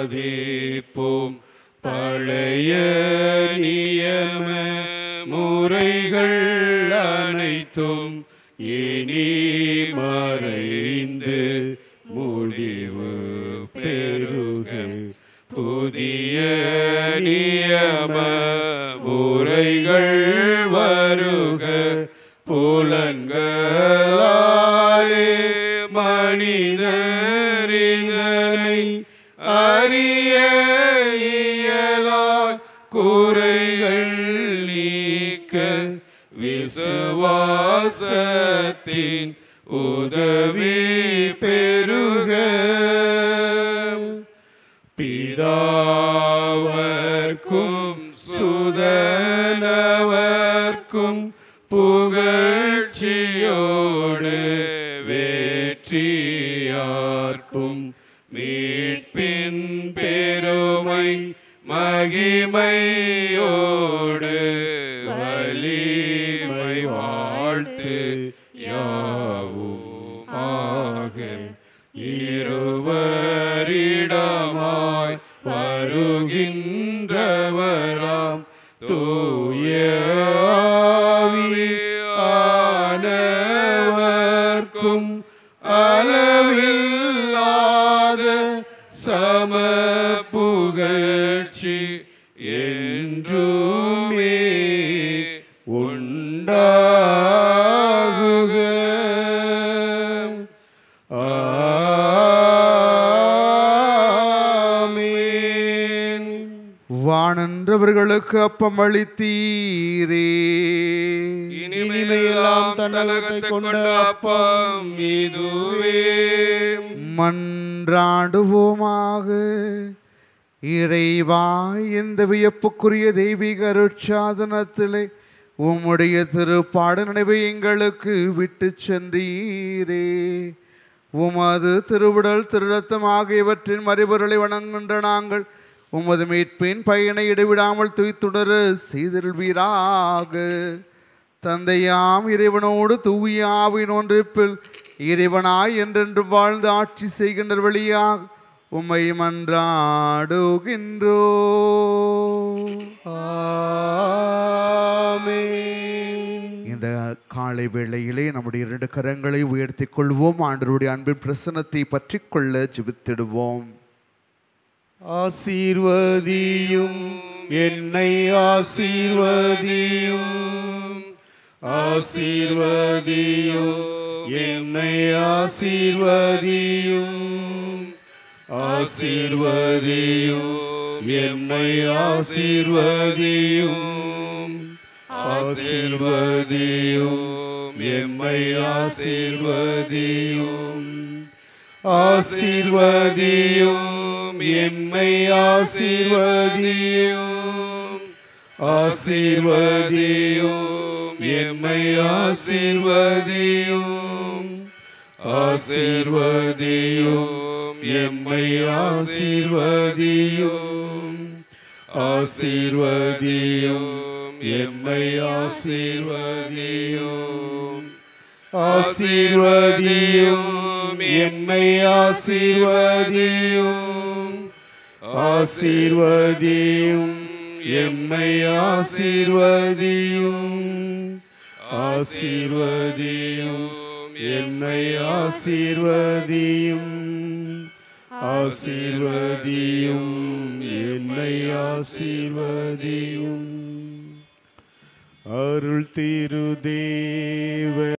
மதிப்போம் பழைய நியம முறைகள் அனைத்தும் இனி மறைந்து முடிவு பெருக புதிய நியம முறைகள் வருக புலன்களாலே மனிதரிதனை அறிய இயலா குறைகள் நீக்க விசுவாசத்தின் உதவி பெருக பிதாவர்க்கும் சுதனவர்க்கும் புகழ்ச்சியோடு வேற்றியார்க்கும் மீட்பின் பெருமை மகிமையோடு வலிமை வாழ்த்து யாவும் ஆக இருவரிடமாய் வருகின்றவராம் தூய ஆவியானவர்க்கும் அளவில்லாத சம புகழ்ச்சி என்றுமே உண்டாகுக ஆமென். வானன்றவர்களுக்கு அப்பம் அளித்தீரே இனிமையெல்லாம் தன்னகத்தை கொண்ட அப்பம் இதுவே மன்றாடுவோமாக இறைவா இந்த வியப்புக்குரிய தெய்வீக அருட்சாதனத்திலே உம்முடைய திருப்பாடு நினைவை எங்களுக்கு விட்டு சென்றீரே உமது திருவிடல் திருரத்தம் ஆகியவற்றின் மறைபொருளை வணங்குகின்ற நாங்கள் உமது மீட்பின் பயனை இடைவிடாமல் துய்த்துடர செய்திருவீராக தந்தையாம் இறைவனோடு தூய ஆவின் ஒன்றிப்பில் இறைவனாய் என்றென்று வாழ்ந்து ஆட்சி செய்கின்ற வழியாக உம்மை மன்றாடுகின்றோ ஆமென். இந்த காலை வேளையிலே நம்முடைய இரண்டு கரங்களை உயர்த்திக் கொள்வோம் ஆண்டவருடைய அன்பின் பிரசனத்தை பற்றி கொள்ள ஜெபித்திடுவோம் ஆசீர்வதியும் என்னை ஆசீர்வதியும் ஆசீர்வதியும் என்னை ஆசீர்வதியும் ஆசீர்வதியும் என்னை ஆசீர்வதியும் ஆசீர்வதியும் எம்மை ஆசீர்வதியும் ஆசீர்வதியும் எம்மை ஆசீர்வதியும் ஆசீர்வதியும் எம்மை ஆசீர்வதியும் ஆசீர்வதியும் எம்மை ஆசீர்வதியும் ஆசீர்வதியும் எம்மை ஆசீர்வதியும் ஆசீர்வதியும் என்னை ஆசீர்வதியும் ஆசீர்வதியும் எம்மை ஆசீர்வதியும் ஆசீர்வதியும் என்னை ஆசீர்வதியும் ஆசீர்வதியும் என்னை ஆசீர்வதியும் அருள் திருதேவ